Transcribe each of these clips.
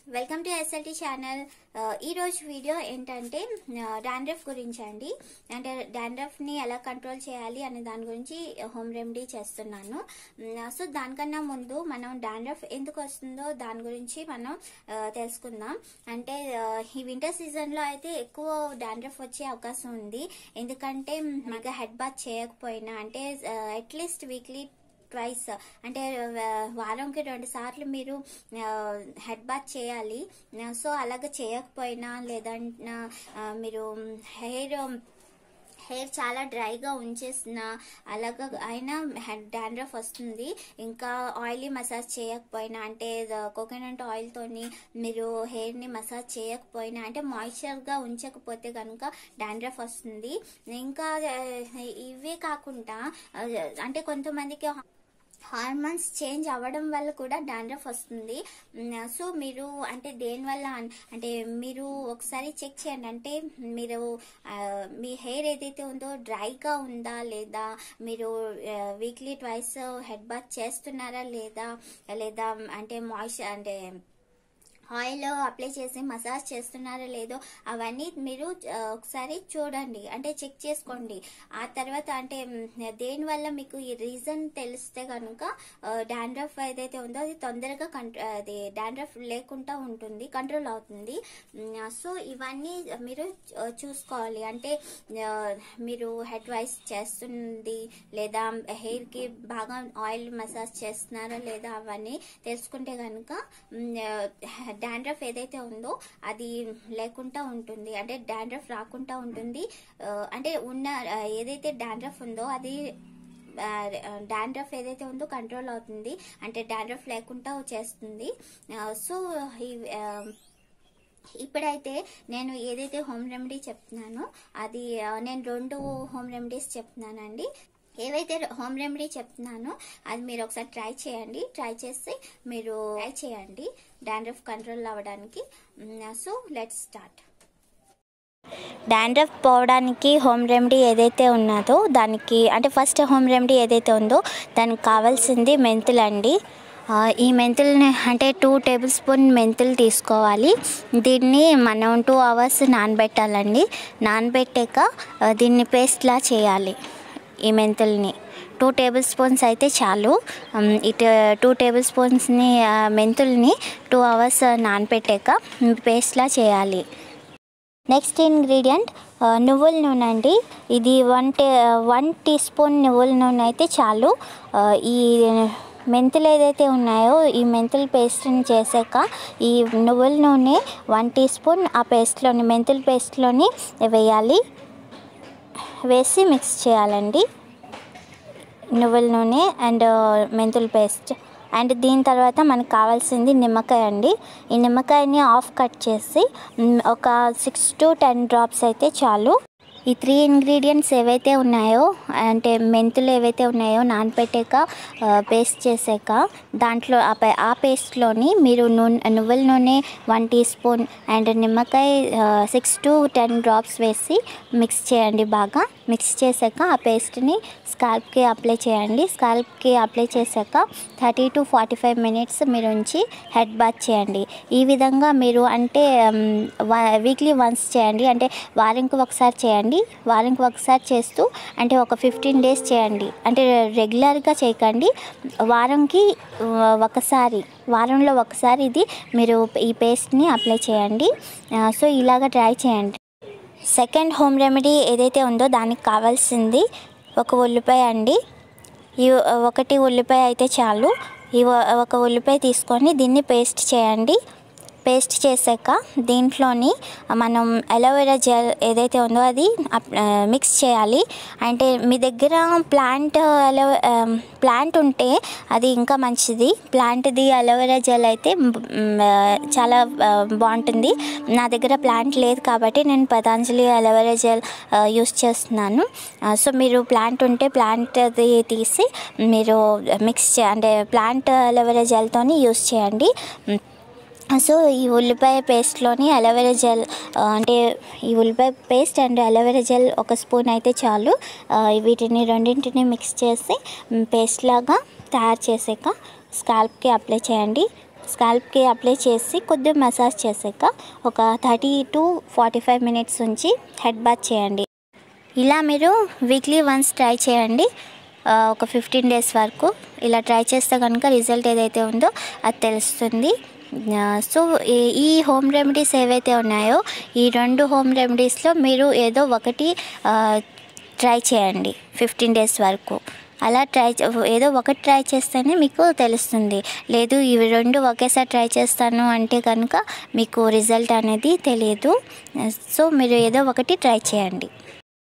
welcome to SLT channel ఆ, ఈ రోజు వీడియో ఏంటంటే డాండ్రఫ్ గురించి అండి అంటే డాండ్రఫ్ ని ఎలా కంట్రోల్ చేయాలి అనే దాని గురించి హోమ్ రెమెడీ చేస్తున్నాను మ్, సో దానికన్నా ముందు మనం డాండ్రఫ్ ఎందుకు వస్తుందో దాని గురించి మనం ఆ, తెలుసుకుందాం అంటే ఆ, ఈ వింటర్ సీజన్ లో అయితే ఎక్కువ డాండ్రఫ్ వచ్చే అవకాశం ఉంది ఎందుకంటే మనకి హెడ్ బాత్ చేయకపోయినా అంటే అట్లీస్ట్ వీక్లీ ట్వైస్ అంటే వా- వారంకి రెండు సార్లు మీరు హెడ్ బాత్ చేయాలి సో అలాగ చేయకపోయినా లేదంటే మీరు హెయిర్ హెయిర్ చాలా డ్రైగా ఉంచేసిన అలాగ అయినా డాండ్రఫ్ వస్తుంది ఇంకా ఆయిలీ మసాజ్ చేయకపోయినా అంటే కోకోనట్ ఆయిల్ తోని మీరు హెయిర్ ని మసాజ్ చేయకపోయినా అంటే మాయిశ్చర్ గా ఉంచకపోతే కనుక డాండ్రఫ్ వస్తుంది ఇంకా ఆ, ఇవే కాకుండా ఆ, అంటే కొంతమందికి హార్మోన్స్ చేంజ్ అవ్వడం వల్ల కూడా డాండ్రఫ్ వస్తుంది మ్, సో మీరు అంటే దేని వల్ల అన్- అంటే మీరు ఒకసారి చెక్ చేయండి అంటే మీరు ఆ, మీ హెయిర్ ఏదైతే ఉందో డ్రైగా ఉందా లేదా మీరు వీక్లీ ట్వైస్ హెడ్ బాత్ చేస్తున్నారా లేదా లేదా అంటే మాయిశ్చర్ అంటే ఆయిల్ అప్లై చేసి మసాజ్ చేస్తున్నారో లేదో అవన్నీ మీరు ఆ, ఒకసారి చూడండి అంటే చెక్ చేసుకోండి ఆ తర్వాత అంటే దేని వల్ల మీకు ఈ రీజన్ తెలిస్తే కనుక డాండ్రఫ్ ఏదైతే ఉందో అది తొందరగా కంట్రో అది డాండ్రఫ్ లేకుండా ఉంటుంది కంట్రోల్ అవుతుంది ఉమ్, సో ఇవన్నీ మీరు ఆ, చూసుకోవాలి అంటే ఆ, మీరు హెడ్ వైస్ చేస్తుంది లేదా హెయిర్ కి బాగా ఆయిల్ మసాజ్ చేస్తున్నారా లేదా అవన్నీ తెలుసుకుంటే కనుక డాండ్రఫ్ ఏదైతే ఉందో అది లేకుండా ఉంటుంది అంటే డాండ్రఫ్ రాకుండా ఉంటుంది ఆ, అంటే ఉన్న ఆ, ఏదైతే డాండ్రఫ్ ఉందో అది డాండ్రఫ్ ఏదైతే ఉందో కంట్రోల్ అవుతుంది అంటే డాండ్రఫ్ లేకుండా చేస్తుంది ఆ, సో ఈ ఆ, ఇప్పుడైతే నేను ఏదైతే హోమ్ రెమెడీ చెప్తున్నానో అది ఆ, నేను రెండు హోమ్ రెమెడీస్ చెప్తున్నానండి ఏవైతే హోమ్ రెమెడీ చెప్తున్నానో అది మీరు ఒకసారి ట్రై చేయండి ట్రై చేసి మీరు ట్రై చేయండి డాండ్రఫ్ కంట్రోల్ అవ్వడానికి సో లెట్స్ స్టార్ట్ డాండ్రఫ్ పోవడానికి హోమ్ రెమెడీ ఏదైతే ఉన్నదో దానికి అంటే ఫస్ట్ హోమ్ రెమెడీ ఏదైతే ఉందో దానికి కావాల్సింది మెంతులు అండి ఆ, ఈ మెంతుల్ని అంటే టూ టేబుల్ స్పూన్ మెంతులు తీసుకోవాలి దీన్ని మనం టూ అవర్స్ నానబెట్టాలండి నానబెట్టాక ఆ, దీన్ని పేస్ట్లా చేయాలి ఈ మెంతుల్ని టూ టేబుల్ స్పూన్స్ అయితే చాలు ఉమ్, ఇటు టూ టేబుల్ స్పూన్స్ని ఆ, మెంతుల్ని టూ అవర్స్ నానబెట్టాక పేస్ట్లా చేయాలి నెక్స్ట్ ఇంగ్రీడియంట్ ఆ, నువ్వుల నూనె అండి ఇది వన్ టే వన్ టీ స్పూన్ నువ్వుల నూనె అయితే చాలు ఆ, ఈ మెంతులు ఏదైతే ఉన్నాయో ఈ మెంతుల పేస్ట్ని చేసాక ఈ నువ్వుల నూనె వన్ టీ స్పూన్ ఆ పేస్ట్లోని మెంతుల పేస్ట్లోని వేయాలి వేసి మిక్స్ చేయాలండి నువ్వుల నూనె అండ్ మెంతుల పేస్ట్ అండ్ దీని తర్వాత మనకు కావాల్సింది నిమ్మకాయ అండి ఈ నిమ్మకాయని ఆఫ్ కట్ చేసి మ్, ఒక సిక్స్ టు టెన్ డ్రాప్స్ అయితే చాలు ఈ త్రీ ఇంగ్రీడియంట్స్ ఏవైతే ఉన్నాయో అంటే మెంతులు ఏవైతే ఉన్నాయో నానపెట్టాక పేస్ట్ చేసాక దాంట్లో ఆ పే- ఆ పేస్ట్లోని మీరు నూనె నువ్వుల నూనె వన్ టీ స్పూన్ అండ్ నిమ్మకాయ సిక్స్ టు టెన్ డ్రాప్స్ వేసి మిక్స్ చేయండి బాగా మిక్స్ చేశాక ఆ పేస్ట్ని స్కాల్ప్కి అప్లై చేయండి స్కాల్ప్కి అప్లై చేశాక thirty to forty five minutes మీరు ఉంచి హెడ్ బాత్ చేయండి ఈ విధంగా మీరు అంటే వీక్లీ వన్స్ చేయండి అంటే వారానికి ఒకసారి చేయండి వారానికి ఒకసారి చేస్తూ అంటే ఒక ఫిఫ్టీన్ డేస్ చేయండి అంటే రెగ్యులర్గా చేయకండి వారంకి ఆ, ఒకసారి వారంలో ఒకసారి ఇది మీరు ఈ పేస్ట్ని అప్లై చేయండి ఆ, సో ఇలాగ ట్రై చేయండి సెకండ్ హోమ్ రెమెడీ ఏదైతే ఉందో దానికి కావాల్సింది ఒక ఉల్లిపాయ అండి ఈ ఒకటి ఉల్లిపాయ అయితే చాలు ఈ ఒ- ఒక ఉల్లిపాయ తీసుకొని దీన్ని పేస్ట్ చేయండి పేస్ట్ చేశాక దీంట్లోని మనం అలోవెరా జెల్ ఏదైతే ఉందో అది అప్- ఆ, మిక్స్ చేయాలి అంటే మీ దగ్గర ప్లాంట్ అలో ప్లాంట్ ఉంటే అది ఇంకా మంచిది ప్లాంట్ది అలోవెరా జెల్ అయితే మ్, ఆ, చాలా ఆ, బాగుంటుంది నా దగ్గర ప్లాంట్ లేదు కాబట్టి నేను పతాంజలి అలోవెరా జెల్ యూస్ చేస్తున్నాను ఆ, సో మీరు ప్లాంట్ ఉంటే ప్లాంట్ది తీసి మీరు మిక్స్ చే అంటే ప్లాంట్ అలోవెరా జెల్తోని యూస్ చేయండి మ్, సో ఈ ఉల్లిపాయ పేస్ట్లోని అలోవెరా జెల్ ఆ, అంటే ఈ ఉల్లిపాయ పేస్ట్ అండ్ అలోవెరా జెల్ ఒక స్పూన్ అయితే చాలు ఆ, వీటిని రెండింటిని మిక్స్ చేసి మ్, పేస్ట్ లాగా తయారు చేసాక స్కాల్ప్కి అప్లై చేయండి స్కాల్ప్కి అప్లై చేసి కొద్దిగా మసాజ్ చేసాక ఒక thirty to forty five minutes ఉంచి హెడ్ బాత్ చేయండి ఇలా మీరు వీక్లీ వన్స్ ట్రై చేయండి ఆ, ఒక ఫిఫ్టీన్ డేస్ వరకు ఇలా ట్రై చేస్తే కనుక రిజల్ట్ ఏదైతే ఉందో అది తెలుస్తుంది ఆ, సో ఈ- ఈ హోమ్ రెమెడీస్ ఏవైతే ఉన్నాయో ఈ రెండు హోమ్ రెమెడీస్లో మీరు ఏదో ఒకటి ఆ, ట్రై చేయండి ఫిఫ్టీన్ డేస్ వరకు అలా ట్రై చే- ఏదో ఒకటి ట్రై చేస్తేనే మీకు తెలుస్తుంది లేదు ఇవి రెండు ఒకేసారి ట్రై చేస్తాను అంటే కనుక మీకు రిజల్ట్ అనేది తెలియదు సో మీరు ఏదో ఒకటి ట్రై చేయండి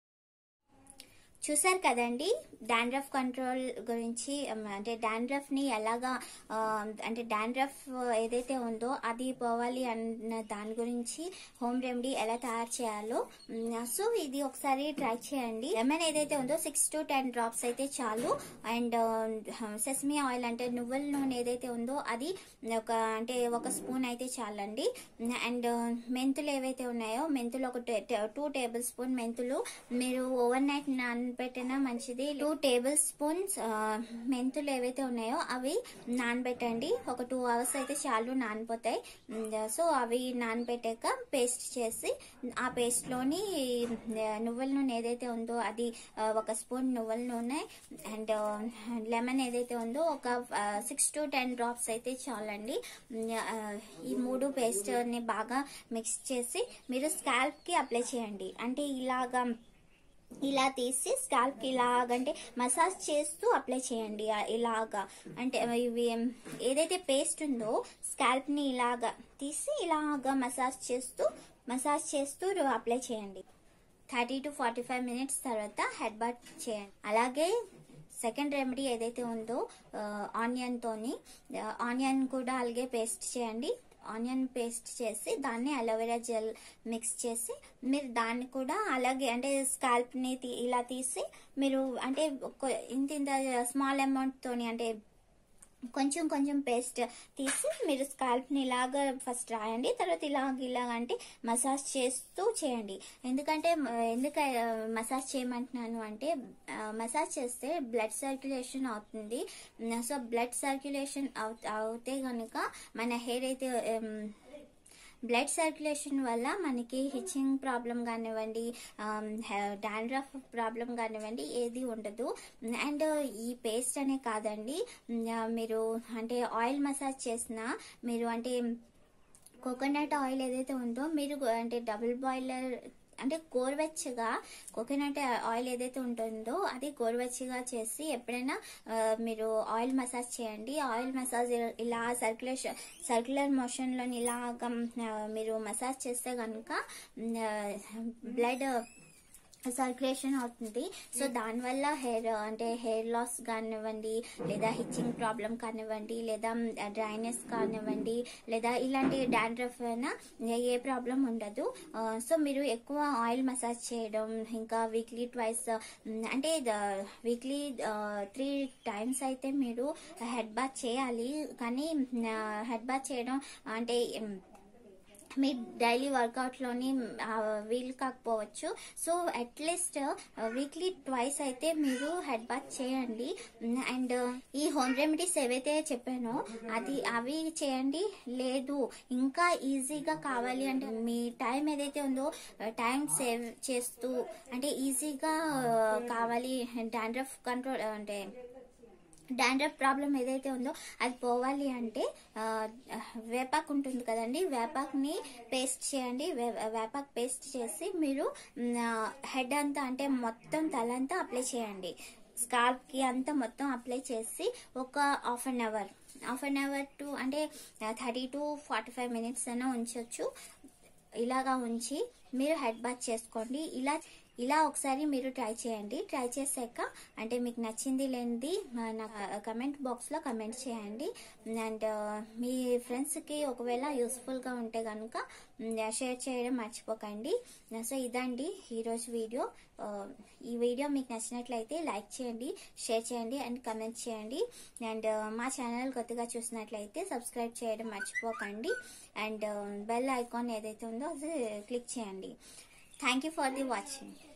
చూసారు కదండి డాండ్రఫ్ కంట్రోల్ గురించి ఉమ్, అంటే డాండ్రఫ్ని ఎలాగా ఆ, అంటే డాండ్రఫ్ ఏదైతే ఉందో అది పోవాలి అన్న దాని గురించి హోమ్ రెమెడీ ఎలా తయారు చేయాలో ఉమ్, సో ఇది ఒకసారి ట్రై చేయండి లెమన్ ఏదైతే ఉందో సిక్స్ టు టెన్ డ్రాప్స్ అయితే చాలు అండ్ సెసమి ఆయిల్ అంటే నువ్వుల నూనె ఏదైతే ఉందో అది ఒక అంటే ఒక స్పూన్ అయితే చాలండి అండ్ మెంతులు ఏవైతే ఉన్నాయో మెంతులు ఒక టూ టేబుల్ స్పూన్ మెంతులు మీరు ఓవర్ నైట్ నానబెట్టినా మంచిది టూ టేబుల్ స్పూన్స్ మెంతులు ఏవైతే ఉన్నాయో అవి నానబెట్టండి ఒక టూ అవర్స్ అయితే చాలు నానిపోతాయి సో అవి నానబెట్టాక పేస్ట్ చేసి ఆ పేస్ట్లోని నువ్వుల నూనె ఏదైతే ఉందో అది ఆ, ఒక స్పూన్ నువ్వుల నూనె అండ్ లెమన్ ఏదైతే ఉందో ఒక సిక్స్ టు టెన్ డ్రాప్స్ అయితే చాలండి ఉమ్, ఆ, ఈ మూడు పేస్ట్ని బాగా మిక్స్ చేసి మీరు స్కాల్ప్కి అప్లై చేయండి అంటే ఇలాగా ఇలా తీసి స్కాల్ప్కి ఇలాగంటే మసాజ్ చేస్తూ అప్లై చేయండి ఆ- ఇలాగా అంటే ఇవి ఏదైతే పేస్ట్ ఉందో స్కాల్ప్ని ఇలాగా తీసి ఇలాగా మసాజ్ చేస్తూ మసాజ్ చేస్తూ అప్లై చేయండి thirty to forty five minutes తర్వాత హెడ్ బాత్ చేయండి అలాగే సెకండ్ రెమెడీ ఏదైతే ఉందో ఆనియన్ తోని ఆనియన్ కూడా అలాగే పేస్ట్ చేయండి ఆనియన్ పేస్ట్ చేసి దాన్ని అలోవెరా జెల్ మిక్స్ చేసి మీరు దాన్ని కూడా అలాగే అంటే స్కాల్ప్ని ఇలా తీసి మీరు అంటే ఒక ఇంత ఇంత స్మాల్ అమౌంట్ తోని అంటే కొంచెం కొంచెం పేస్ట్ తీసి మీరు స్కాల్ప్ని ఇలాగ ఫస్ట్ రాయండి తర్వాత ఇలాగ ఇలాగ అంటే మసాజ్ చేస్తూ చేయండి ఎందుకంటే మ- ఎందుకు ఆ, మసాజ్ చేయమంటున్నాను అంటే ఆ, మసాజ్ చేస్తే బ్లడ్ సర్క్యులేషన్ అవుతుంది సో బ్లడ్ సర్క్యులేషన్ అవుతే కనుక మన హెయిర్ అయితే ఎం, బ్లడ్ సర్క్యులేషన్ వల్ల మనకి హిచ్చింగ్ ప్రాబ్లం కానివ్వండి డాండ్రఫ్ ప్రాబ్లం కానివ్వండి ఏది ఉండదు అండ్ ఈ పేస్ట్ అనే కాదండి ఆ, మీరు అంటే ఆయిల్ మసాజ్ చేసిన మీరు అంటే కోకోనట్ ఆయిల్ ఏదైతే ఉందో మీరు అంటే డబుల్ బాయిలర్ అంటే గోరువెచ్చగా కోకోనట్ ఆయిల్ ఏదైతే ఉంటుందో అది గోరువెచ్చగా చేసి ఎప్పుడైనా ఆ, మీరు ఆయిల్ మసాజ్ చేయండి ఆయిల్ మసాజ్ ఇలా సర్క్యులేషన్ సర్క్యులర్ మోషన్లో ఇలాగ ఆ, మీరు మసాజ్ చేస్తే కనుక బ్లడ్ సర్క్యులేషన్ అవుతుంది సో దానివల్ల హెయిర్ అంటే హెయిర్ లాస్ కానివ్వండి లేదా హిచ్చింగ్ ప్రాబ్లం కానివ్వండి లేదా డ్రైనెస్ కానివ్వండి లేదా ఇలాంటి డాండ్రఫ్ అయినా ఏ- ఏ ప్రాబ్లం ఉండదు ఆ, సో మీరు ఎక్కువ ఆయిల్ మసాజ్ చేయడం ఇంకా వీక్లీ ట్వైస్ అంటే వీక్లీ త్రీ టైమ్స్ అయితే మీరు హెడ్ బాత్ చేయాలి కానీ హెడ్ బాత్ చేయడం అంటే ఉమ్, మీ డైలీ వర్కౌట్లోని వీలు కాకపోవచ్చు సో అట్లీస్ట్ వీక్లీ ట్వైస్ అయితే మీరు హెడ్ బాత్ చేయండి అండ్ ఈ హోమ్ రెమెడీస్ ఏవైతే చెప్పానో అది అవి చేయండి లేదు ఇంకా ఈజీగా కావాలి అంటే మీ టైం ఏదైతే ఉందో టైం సేవ్ చేస్తూ అంటే ఈజీగా కావాలి డాండ్రఫ్ కంట్రోల్ అంటే డాండ్రఫ్ ప్రాబ్లం ఏదైతే ఉందో అది పోవాలి అంటే ఆ, వేపాకు ఉంటుంది కదండి వేపాకుని పేస్ట్ చేయండి వే- వేపాకు పేస్ట్ చేసి మీరు హెడ్ అంతా అంటే మొత్తం తలంతా అప్లై చేయండి స్కాల్ప్కి అంతా మొత్తం అప్లై చేసి ఒక half an hour half an hour to అంటే thirty to forty five minutes అయినా ఉంచవచ్చు ఇలాగా ఉంచి మీరు హెడ్ బాత్ చేసుకోండి ఇలా ఇలా ఒకసారి మీరు ట్రై చేయండి ట్రై చేశాక అంటే మీకు నచ్చింది లేనిది ఆ, నా కమెంట్ బాక్స్లో కమెంట్ చేయండి అండ్ మీ ఫ్రెండ్స్కి ఒకవేళ యూస్ఫుల్గా ఉంటే కనుక షేర్ చేయడం మర్చిపోకండి సో ఇదండి ఈరోజు వీడియో ఆ, ఈ వీడియో మీకు నచ్చినట్లయితే లైక్ చేయండి షేర్ చేయండి అండ్ కమెంట్ చేయండి అండ్ మా ఛానల్ కొత్తగా చూసినట్లయితే సబ్స్క్రైబ్ చేయడం మర్చిపోకండి అండ్ బెల్ ఐకాన్ ఏదైతే ఉందో అది క్లిక్ చేయండి thank you for the watching